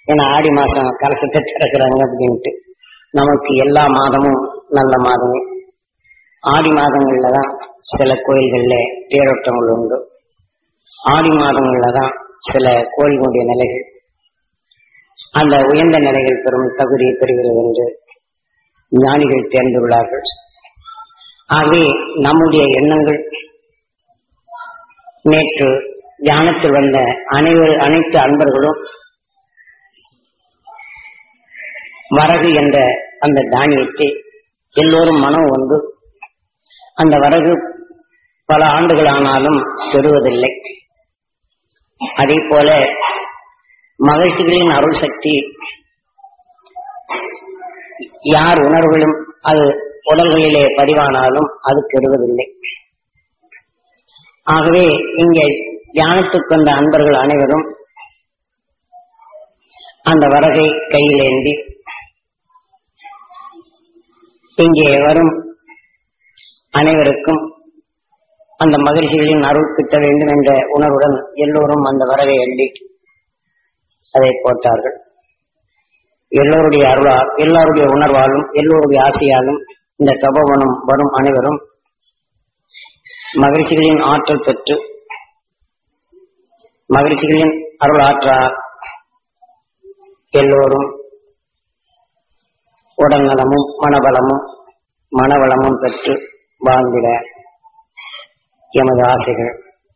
ஏன்னா ஆடி மாசம் கலசத்தை திறக்கிறாங்க அப்படின்ட்டு நமக்கு எல்லா மாதமும் நல்ல மாதமே ஆடி மாதங்கள்ல தான் சில கோயில்கள்ல தேரோட்டங்கள் உண்டு ஆடி மாதங்கள்ல தான் சில கோயில்களுடைய நிலைகள் அந்த உயர்ந்த நிலைகள் பெறும் தகுதியை பெறுகிறது என்று ஞானிகள் தேர்ந்துள்ளார்கள் ஆகவே நம்முடைய எண்ணங்கள் நேற்று தியானத்தில் வந்த அனைவர் அனைத்து அன்பர்களும் வரகு என்ற அந்த தானியத்தை எல்லோரும் மனம் ஒன்று அந்த வரகு பல ஆண்டுகள் ஆனாலும் பெறுவதில்லை அதே போல மகிழ்ச்சிகளின் அருள் சக்தி யார் உணர்வுகளும் அது உடல்களிலே பதிவானாலும் அது கெடுவதில்லை ஆகவே இங்கே தியானத்துக்கு வந்த அன்பர்கள் அனைவரும் அந்த வரகை கையில் ஏந்தி இங்கே வரும் அனைவருக்கும் அந்த மகிழ்ச்சிகளின் அருள் கிட்ட வேண்டும் என்ற உணர்வுடன் எல்லோரும் அந்த வரகை எண்ணி அதை போட்டார்கள் எல்லோருடைய அருளால் எல்லாருடைய உணர்வாலும் எல்லோருடைய ஆசையாலும் இந்த தபோவனம் வரும் அனைவரும் மகிழ்ச்சிகளின் ஆற்றல் பெற்று மகிழ்ச்சிகளின் அருள் ஆற்றால் எல்லோரும் உடல் நலமும் மனபலமும் மனவளமும் பெற்று வாழ்ந்திட எமது ஆசைகள்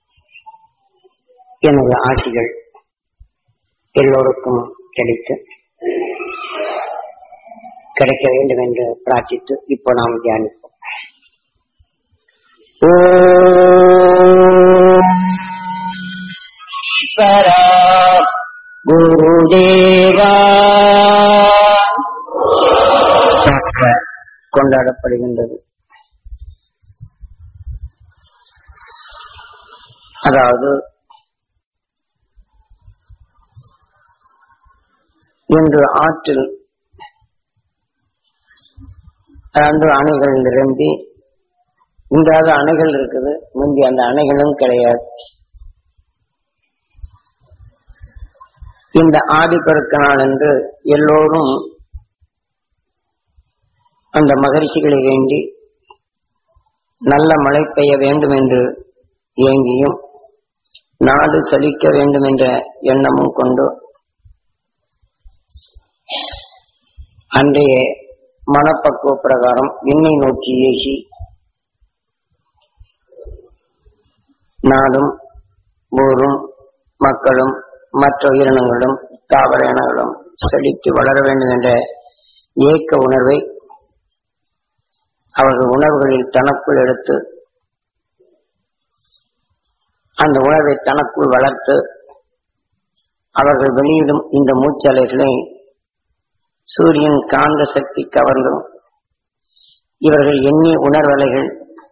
எனது ஆசைகள் எல்லோருக்கும் கிடைத்து கிடைக்க வேண்டும் என்று பிரார்த்தித்து இப்போ நாம் தியானிப்போம் ஓம் ஈஸ்வரா குருதேவா கொண்டாடப்படுகின்றது அதாவது இன்று ஆற்றில் அதாவது அணைகள் நிரம்பி இன்றாவது அணைகள் இருக்குது முந்தி அந்த அணைகளும் கிடையாது இந்த ஆடிப்பெருக்க நாள் என்று எல்லோரும் அந்த மகரிஷிகளை வேண்டி நல்ல மழை பெய்ய வேண்டும் என்று ஏங்கியும் நாடு செழிக்க வேண்டும் என்ற எண்ணமும் கொண்டு அன்றைய மனப்பக்குவ பிரகாரம் விண்ணை நோக்கி ஏசி நாடும் ஊரும் மக்களும் மற்ற உயிரினங்களும் தாவர இனங்களும் செழித்து வளர வேண்டும் என்ற ஏக்க உணர்வை அவர்கள் உணர்வுகளில் தனக்குள் எடுத்து அந்த உணர்வை தனக்குள் வளர்த்து அவர்கள் வெளியிடும் இந்த மூச்சலைகளை சூரியன் காந்த சக்தி கவர்ந்தும் இவர்கள் எண்ணிய உணர்வலைகள்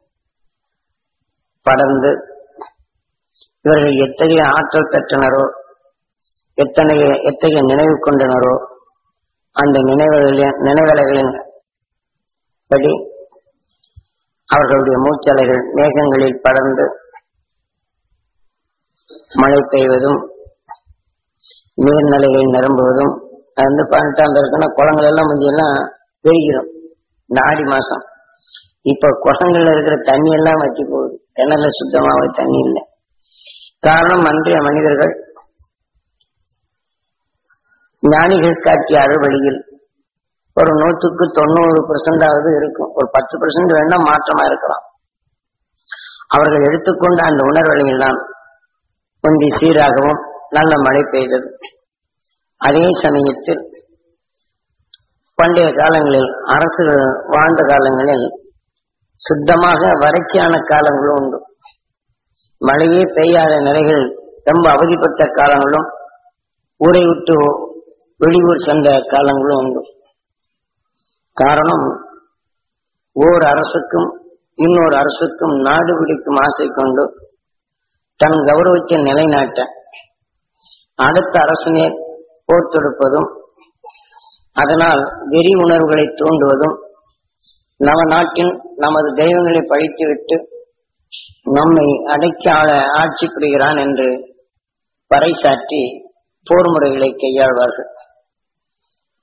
படர்ந்து இவர்கள் எத்தகைய ஆற்றல் பெற்றனரோ எத்தனைய எத்தகைய நினைவு கொண்டனரோ அந்த நினைவுகளின் நினைவலைகளின் படி அவர்களுடைய மூச்சலைகள் மேகங்களில் படர்ந்து மழை பெய்வதும் நீர்நிலைகள் நிரம்புவதும் அது வந்து பன்னெண்டாம் இருக்குன்னா குளங்கள் எல்லாம் முந்தியெல்லாம் பெருகிறோம் இந்த ஆடி மாசம் இப்ப குளங்கள்ல இருக்கிற தண்ணி எல்லாம் வற்றி போகுது கிணறுல சுத்தமாவே தண்ணி இல்லை காரணம் அன்றைய மனிதர்கள் ஞானிகள் காட்டிய அறுவழியில் ஒரு நூற்றுக்கு தொண்ணூறு பெர்சென்டாவது இருக்கும் ஒரு பத்து பெர்சென்ட் வேணா மாற்றமா இருக்கலாம் அவர்கள் எடுத்துக்கொண்ட அந்த உணர்வலையில் தான் முந்தி சீராகவும் நல்ல மழை பெய்தது அதே சமயத்தில் பண்டைய காலங்களில் அரசுகள் வாழ்ந்த காலங்களில் சுத்தமாக வறட்சியான காலங்களும் உண்டு மழையே பெய்யாத நிலைகள் ரொம்ப அவதிப்பட்ட காலங்களும் ஊரை விட்டு வெளியூர் சென்ற காலங்களும் உண்டு காரணம் ஓர் அரசுக்கும் இன்னொரு அரசுக்கும் நாடு பிடிக்கும் ஆசை கொண்டு தன் கௌரவத்தை நிலைநாட்ட அடுத்த அரசனே போர் தொடுப்பதும் அதனால் வெறி உணர்வுகளை தூண்டுவதும் நவ நாட்டின் நமது தெய்வங்களை பழித்துவிட்டு நம்மை அடக்கி ஆள ஆட்சி புரிகிறான் என்று பறைசாற்றி போர் முறைகளை கையாள்வார்கள்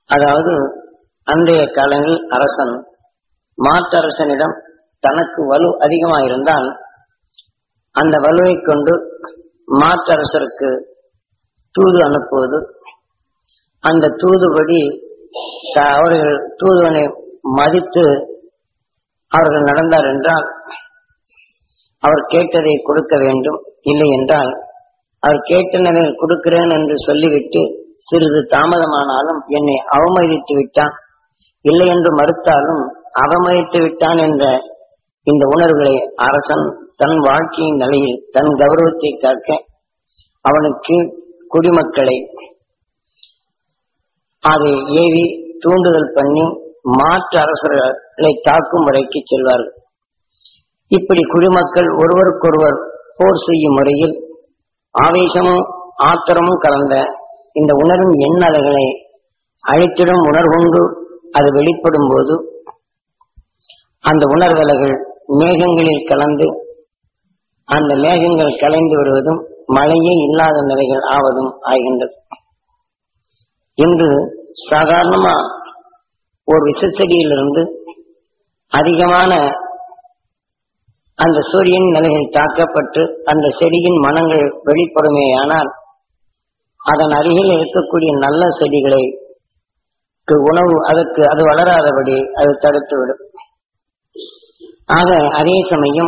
அதாவது அன்றைய காலங்களில் அரசன் மாற்றரசனிடம் தனக்கு வலு அதிகமாயிருந்தால் அந்த வலுவை கொண்டு மாற்றரசருக்கு தூது அனுப்புவது அந்த தூதுபடி த- அவர்கள் தூதுவனை மதித்து அவர்கள் நடந்தார் என்றால் அவர் கேட்டதை கொடுக்க வேண்டும் இல்லை என்றால் அவர் கேட்டனதை கொடுக்கிறேன் என்று சொல்லிவிட்டு சிறிது தாமதமானாலும் என்னை அவமதித்து விட்டான் இல்லை என்று மறுத்தாலும் அவமதித்து விட்டான் என்ற இந்த உணர்வுகளை அரசன் தன் வாழ்க்கையின் நிலையில் தன் கௌரவத்தை காக்க அவனுக்கு குடிமக்களை அதை ஏவி தூண்டுதல் பண்ணி மாற்று அரசர்களை தாக்கும் வரைக்கு செல்வார்கள் இப்படி குடிமக்கள் ஒருவருக்கொருவர் போர் செய்யும் முறையில் ஆவேசமும் ஆத்திரமும் கலந்த இந்த உணர்வின் எண்ணலைகளை அழித்திடும் உணர்வுண்டு அது வெளிப்படும் போது அந்த உணர்வலைகள் மேகங்களில் கலந்து அந்த மேகங்கள் கலைந்து விடுவதும் மழையே இல்லாத நிலைகள் ஆவதும் ஆகின்றது இன்று சாதாரணமா ஒரு விஷச்செடியிலிருந்து அதிகமான அந்த சூரியன் நிலைகள் தாக்கப்பட்டு அந்த செடியின் மனங்கள் வெளிப்படுமேயானால் அதன் அருகில் இருக்கக்கூடிய நல்ல செடிகளை க்கு உணவு அதற்கு அது வளராதபடி அது தடுத்துவிடும் ஆக அதே சமயம்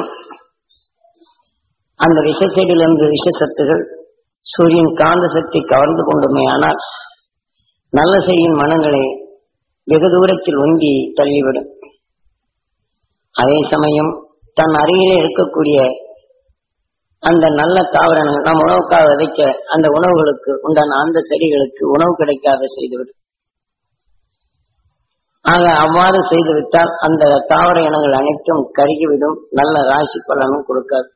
அந்த விஷச்செடியிலிருந்து விஷசத்துகள் சூரியன் காந்த சக்தி கவர்ந்து கொண்டுமேயானால் நல்ல செடியின் மனங்களை வெகு தூரத்தில் ஒங்கி தள்ளிவிடும் அதே சமயம் தன் அருகிலே இருக்கக்கூடிய அந்த நல்ல தாவரங்கள் நாம் உணவுக்காக விதைச்ச அந்த உணவுகளுக்கு உண்டான அந்த செடிகளுக்கு உணவு கிடைக்காத செய்துவிடும் ஆக அவ்வாறு செய்துவிட்டால் அந்த தாவர இனங்கள் அனைத்தும் கருகிவிடும் நல்ல ராசி பலனும் கொடுக்காது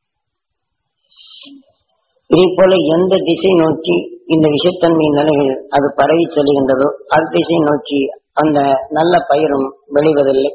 இதே போல எந்த திசை நோக்கி இந்த விஷத்தன்மை நிலைகள் அது பரவி செல்கின்றதோ அது திசை நோக்கி அந்த நல்ல பயிரும் விளைவதில்லை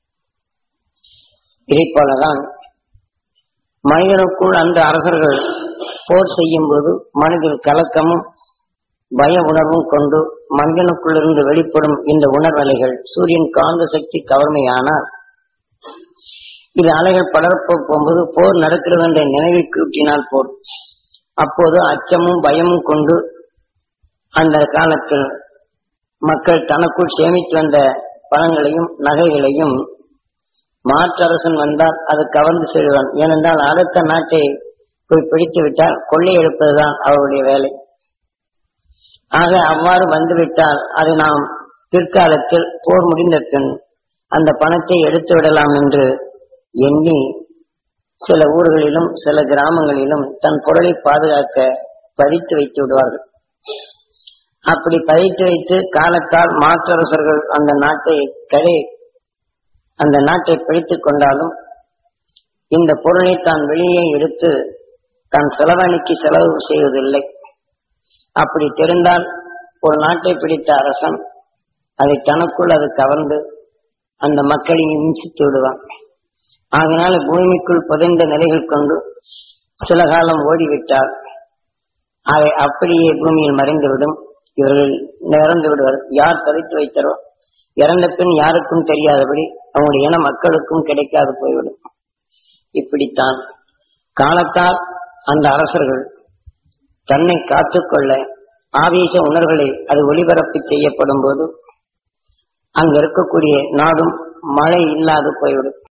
இதை போலதான் மனிதனுக்குள் அந்த அரசர்கள் போர் செய்யும் போது மனதில் கலக்கமும் பய உணர்வும் கொண்டு மனிதனுக்குள்ளிருந்து வெளிப்படும் இந்த உணர்வலைகள் சூரியன் காந்த சக்தி கவர்மையானால் இது அலைகள் படர்ப்ப போகும்போது போர் நடக்கிறது என்ற நினைவை கூட்டினால் போர் அப்போது அச்சமும் பயமும் கொண்டு அந்த காலத்தில் மக்கள் தனக்குள் சேமித்து வந்த பணங்களையும் நகைகளையும் மாற்றரசன் வந்தால் அது கவர்ந்து செல்வான் ஏனென்றால் அடுத்த நாட்டை போய் பிடித்து விட்டால் கொள்ளையெடுப்பதுதான் அவருடைய வேலை ஆக அவ்வாறு வந்துவிட்டால் அதை நாம் பிற்காலத்தில் போர் முடிந்த பின் அந்த பணத்தை எடுத்து விடலாம் என்று எண்ணி சில ஊர்களிலும் சில கிராமங்களிலும் தன் பொருளை பாதுகாக்க பதித்து வைத்து விடுவார்கள் அப்படி பதித்து வைத்து காலத்தால் மாற்றரசர்கள் அந்த நாட்டை கடை அந்த நாட்டை பிடித்துக் கொண்டாலும் இந்த பொருளை தான் வெளியே எடுத்து தான் செலவழிக்கு செலவு செய்வதில்லை அப்படி தெரிந்தால் ஒரு நாட்டை பிடித்த அரசன் அதை தனக்குள் அது கவர்ந்து அந்த மக்களை இம்சித்து விடுவான் ஆகினால பூமிக்குள் புதைந்த நிலைகள் கொண்டு சில காலம் ஓடிவிட்டால் அதை அப்படியே பூமியில் மறைந்துவிடும் இவர்கள் இறந்து விடுவார் யார் பதித்து வைத்தாரோ இறந்த பின் யாருக்கும் தெரியாதபடி அவங்களுடைய இன மக்களுக்கும் கிடைக்காது போய்விடும் இப்படித்தான் காலத்தால் அந்த அரசர்கள் தன்னை காத்துக்கொள்ள ஆவேச உணர்வுகளை அது ஒளிபரப்பு செய்யப்படும் போது அங்க இருக்கக்கூடிய நாடும் மழை இல்லாது போய்விடும்